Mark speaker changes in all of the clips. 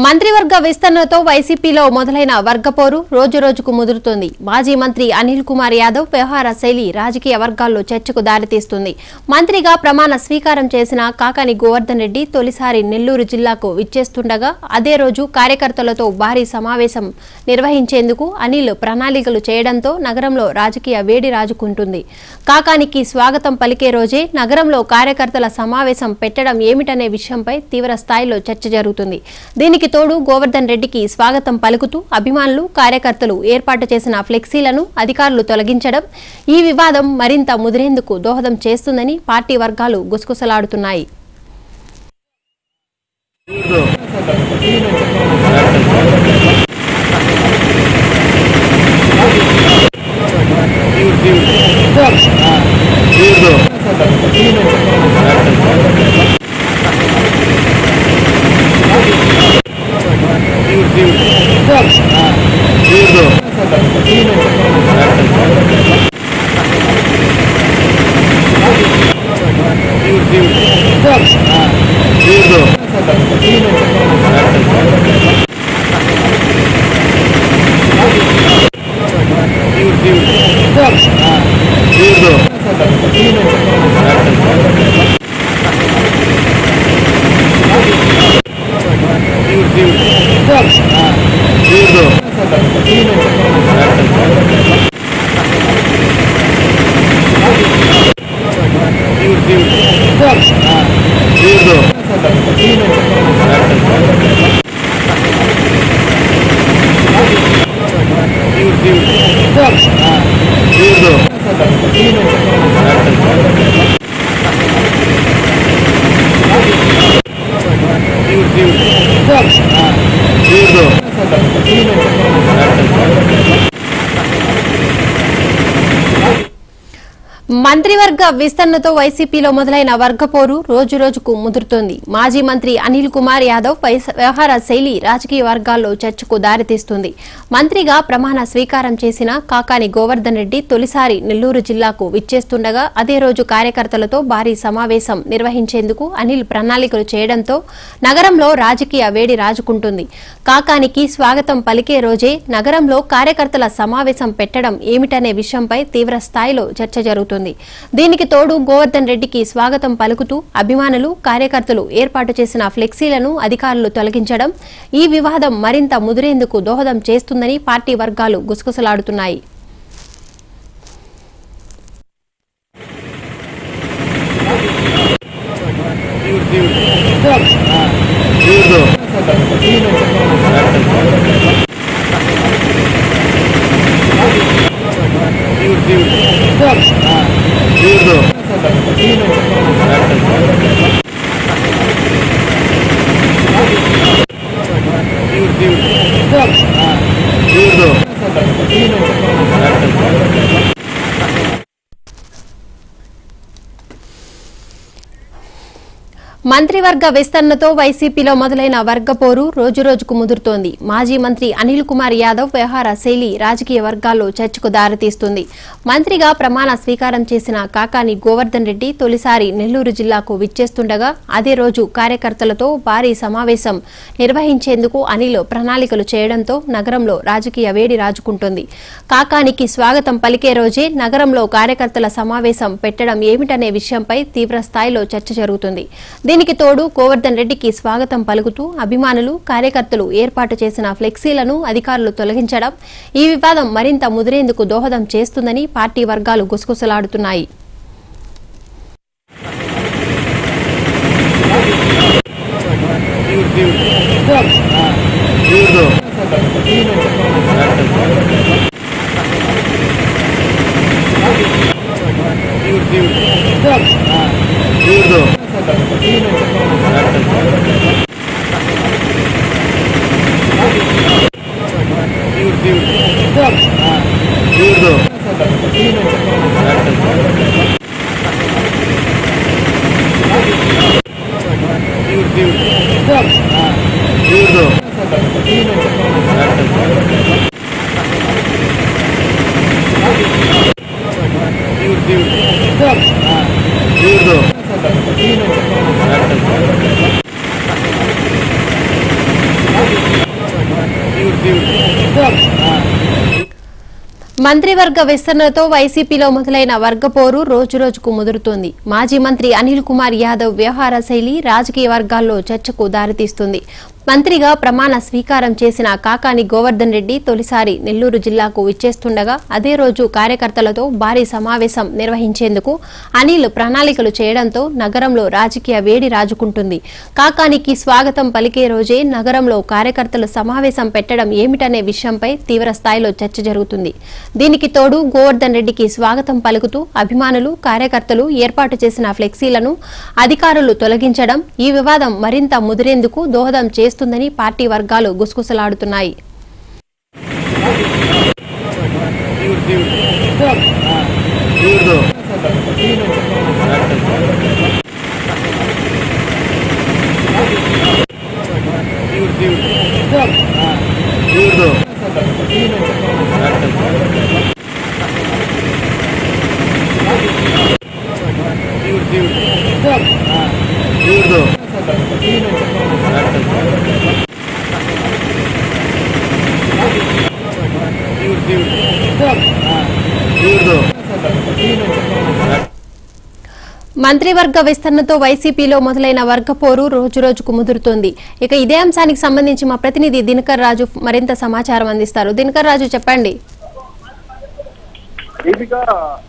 Speaker 1: మంత్రివర్గ విస్తరణతో వైసీపీలో మొదలైన వర్గపోరు రోజు రోజుకు ముదురుతోంది మాజీ మంత్రి అనిల్ కుమార్ యాదవ్ వ్యవహార శైలి రాజకీయ వర్గాల్లో చర్చకు దారితీస్తుంది మంత్రిగా ప్రమాణ స్వీకారం చేసిన కాకాని గోవర్ధన్ రెడ్డి తొలిసారి నెల్లూరు జిల్లాకు విచ్చేస్తుండగా అదే రోజు కార్యకర్తలతో భారీ సమావేశం నిర్వహించేందుకు అనిల్ ప్రణాళికలు చేయడంతో నగరంలో రాజకీయ వేడి రాజుకుంటుంది కాకానికి స్వాగతం పలికే రోజే నగరంలో కార్యకర్తల సమావేశం పెట్టడం ఏమిటనే విషయంపై తీవ్ర స్థాయిలో చర్చ జరుగుతుంది దీనికి తోడు గోవర్ధన్ రెడ్డికి స్వాగతం పలుకుతూ అభిమానులు కార్యకర్తలు ఏర్పాటు చేసిన ఫ్లెక్సీలను అధికారులు తొలగించడం ఈ వివాదం మరింత ముదిరేందుకు దోహదం చేస్తుందని పార్టీ వర్గాలు గుసగుసలాడుతున్నాయి మంత్రివర్గ విస్తరణతో వైసీపీలో మొదలైన వర్గపోరు రోజు రోజుకు ముదురుతోంది మాజీ మంత్రి అనిల్ కుమార్ యాదవ్ వైస- వ్యవహార శైలి రాజకీయ వర్గాల్లో చర్చకు దారితీస్తుంది మంత్రిగా ప్రమాణ స్వీకారం చేసిన కాకాని గోవర్ధన్ రెడ్డి తొలిసారి నెల్లూరు జిల్లాకు విచ్చేస్తుండగా అదే రోజు కార్యకర్తలతో భారీ సమావేశం నిర్వహించేందుకు అనిల్ ప్రణాళికలు చేయడంతో నగరంలో రాజకీయ వేడి రాజుకుంటుంది కాకానికి స్వాగతం పలికే రోజే నగరంలో కార్యకర్తల సమావేశం పెట్టడం ఏమిటనే విషయంపై తీవ్ర స్థాయిలో చర్చ జరుగుతుంది దీనికి తోడు గోవర్ధన్ రెడ్డికి స్వాగతం పలుకుతూ అభిమానులు కార్యకర్తలు ఏర్పాటు చేసిన ఫ్లెక్సీలను అధికారులు తొలగించడం ఈ వివాదం మరింత ముదిరేందుకు దోహదం చేస్తుందని పార్టీ వర్గాలు గుసగుసలాడుతున్నాయి మంత్రివర్గ విస్తరణతో వైసీపీలో మొదలైన వర్గపోరు రోజురోజుకు ముదురుతోంది మాజీ మంత్రి అనిల్ కుమార్ యాదవ్ వ్యవహార శైలి రాజకీయ వర్గాల్లో చర్చకు దారితీస్తుంది మంత్రిగా ప్రమాణ స్వీకారం చేసిన కాకాని గోవర్ధన్ రెడ్డి తొలిసారి నెల్లూరు జిల్లాకు విచ్చేస్తుండగా అదే రోజు కార్యకర్తలతో భారీ సమావేశం నిర్వహించేందుకు అనిల్ ప్రణాళికలు చేయడంతో నగరంలో రాజకీయ వేడి రాజుకుంటోంది కాకానికి స్వాగతం పలికే రోజే నగరంలో కార్యకర్తల సమావేశం పెట్టడం ఏమిటనే విషయంపై తీవ్ర స్థాయిలో చర్చ జరుగుతుంది దీనికి తోడు గోవర్ధన్ రెడ్డికి స్వాగతం పలుకుతూ అభిమానులు కార్యకర్తలు ఏర్పాటు చేసిన ఫ్లెక్సీలను అధికారులు తొలగించడం ఈ వివాదం మరింత ముదిరేందుకు దోహదం చేస్తుందని పార్టీ వర్గాలు గుసగుసలాడుతున్నాయి
Speaker 2: Thank you.
Speaker 1: మంత్రివర్గ విస్తరణతో వైసీపీలో మొదలైన వర్గపోరు రోజురోజుకు ముదురుతోంది మాజీ మంత్రి అనిల్ కుమార్ యాదవ్ వ్యవహార శైలి రాజకీయ వర్గాల్లో చర్చకు దారితీస్తుంది మంత్రిగా ప్రమాణ స్వీకారం చేసిన కాకాని గోవర్ధన్ రెడ్డి తొలిసారి నెల్లూరు జిల్లాకు విచ్చేస్తుండగా అదే రోజు కార్యకర్తలతో భారీ సమావేశం నిర్వహించేందుకు అనిల్ ప్రణాళికలు చేయడంతో నగరంలో రాజకీయ వేడి రాజుకుంటుంది కాకానికి స్వాగతం పలికే రోజే నగరంలో కార్యకర్తలు సమావేశం పెట్టడం ఏమిటనే విషయంపై తీవ్ర స్థాయిలో చర్చ జరుగుతుంది దీనికి తోడు గోవర్ధన్ రెడ్డికి స్వాగతం పలుకుతూ అభిమానులు కార్యకర్తలు ఏర్పాటు చేసిన ఫ్లెక్సీలను అధికారులు తొలగించడం ఈ వివాదం మరింత ముదిరేందుకు దోహదం చేస్తుందని పార్టీ వర్గాలు గుసగుసలాడుతున్నాయి మంత్రివర్గ విస్తరణతో వైసీపీలో మొదలైన వర్గపోరు రోజురోజుకు ముదురుతోంది ఇక ఇదే అంశానికి సంబంధించి మా ప్రతినిధి దినకర్ రాజు మరింత సమాచారం అందిస్తారు దినకర్ రాజు చెప్పండి
Speaker 2: దీపిగా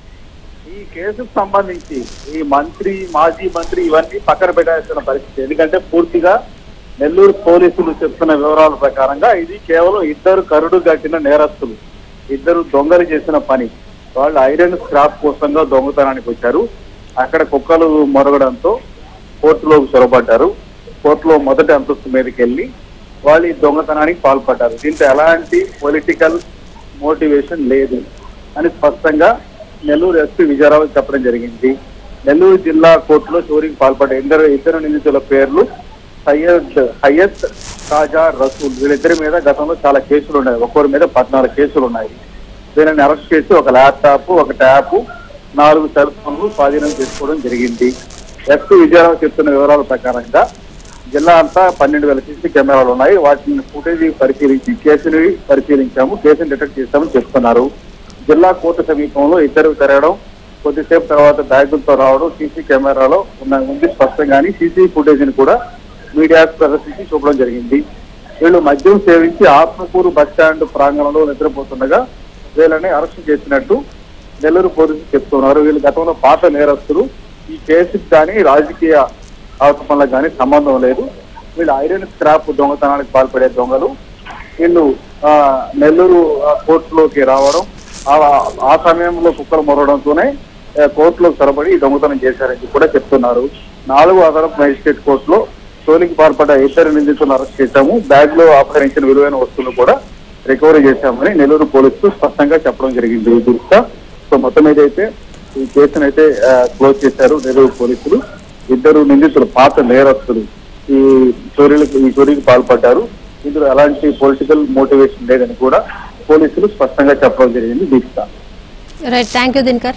Speaker 2: ఈ కేసుకు సంబంధించి ఈ మంత్రి మాజీ మంత్రి ఇవన్నీ పక్కన పెట్టాల్సిన పరిస్థితి ఎందుకంటే పూర్తిగా నెల్లూరు పోలీసులు చెప్తున్న వివరాల ప్రకారంగా ఇది కేవలం ఇద్దరు కరుడు గట్టిన నేరస్తులు ఇద్దరు దొంగలు చేసిన పని వాళ్ళు ఐరన్ స్క్రాప్ కోసంగా దొంగతనానికి వచ్చారు అక్కడ కుక్కలు మొరగడంతో కోర్టులోకి చొరబడ్డారు కోర్టులో మొదటి అంతస్తు మీదకి వెళ్ళి వాళ్ళు ఈ దొంగతనానికి పాల్పడ్డారు దీంట్లో ఎలాంటి పొలిటికల్ మోటివేషన్ లేదు అని స్పష్టంగా నెల్లూరు ఎస్పీ విజయరావు చెప్పడం జరిగింది నెల్లూరు జిల్లా కోర్టులో చోరీకి పాల్పడ్డ ఇద్దరు ఇద్దరు నిందితుల పేర్లు సయ్యద్ హయత్ తాజా రసూల్ వీళ్ళిద్దరి మీద గతంలో చాలా కేసులు ఉన్నాయి ఒక్కొరి మీద పద్నాలుగు కేసులు ఉన్నాయి వీళ్ళని అరెస్ట్ చేసి ఒక ల్యాప్టాప్ ఒక ట్యాప్ నాలుగు సెల్ ఫోన్లు స్వాధీనం చేసుకోవడం జరిగింది ఎస్పీ విజయరావు చెప్తున్న వివరాల ప్రకారంగా జిల్లా అంతా పన్నెండు వేల సీసీ కెమెరాలు ఉన్నాయి వాటిని ఫుటేజ్ పరిశీలించి కేసుని పరిశీలించాము కేసుని డిటెక్ట్ చేశామని చెప్తున్నారు జిల్లా కోర్టు సమీపంలో ఇద్దరు తిరగడం కొద్దిసేపు తర్వాత బ్యాగులతో రావడం సీసీ కెమెరాలో ఉన్న ఉంది స్పష్టంగాని సీసీ ఫుటేజ్ ని కూడా మీడియాకు ప్రదర్శించి చూపడం జరిగింది వీళ్ళు మద్యం సేవించి ఆత్మకూరు బస్ స్టాండ్ ప్రాంగణంలో నిద్రపోతుండగా వీళ్ళని అరెస్ట్ చేసినట్టు నెల్లూరు పోలీసులు చెప్తున్నారు వీళ్ళు గతంలో పాత నేరస్తులు ఈ కేసుకి కానీ రాజకీయ ఆరోపణలకు కానీ సంబంధం లేదు వీళ్ళు ఐరన్ స్క్రాప్ దొంగతనానికి పాల్పడే దొంగలు వీళ్ళు ఆ, నెల్లూరు ఆ, కోర్టులోకి రావడం ఆ- ఆ సమయంలో కుక్కలు మొరవడంతోనే ఆ, కోర్టులోకి చొరబడి ఈ దొంగతనం చేశారని కూడా చెప్తున్నారు నాలుగు అదనపు మేజిస్ట్రేట్ కోర్టులో చోరీకి పాల్పడ్డ ఇద్దరు నిందితులను అరెస్ట్ చేశాము బ్యాగ్ లో అపహరించిన విలువైన వస్తువులు కూడా రికవరీ చేశామని నెల్లూరు పోలీసులు స్పష్టంగా చెప్పడం జరిగింది ఈ దృష్ట్యా సో మొత్తం మీద అయితే ఈ కేసును అయితే క్లోజ్ చేశారు నెల్లూరు పోలీసులు ఇద్దరు నిందితులు పాత నేరస్తులు ఈ చోరీలకు ఈ చోరీకి పాల్పడ్డారు ఇందులో ఎలాంటి పొలిటికల్ మోటివేషన్ లేదని కూడా పోలీసులు స్పష్టంగా చెప్పడం జరిగింది Deeksha
Speaker 1: right thank you Dinakar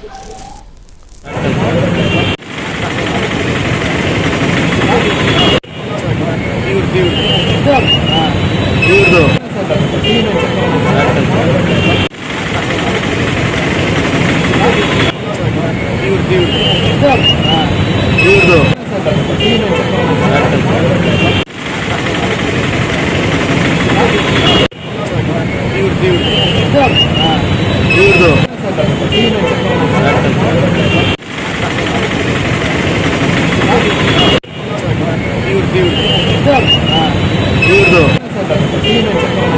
Speaker 2: Thank you.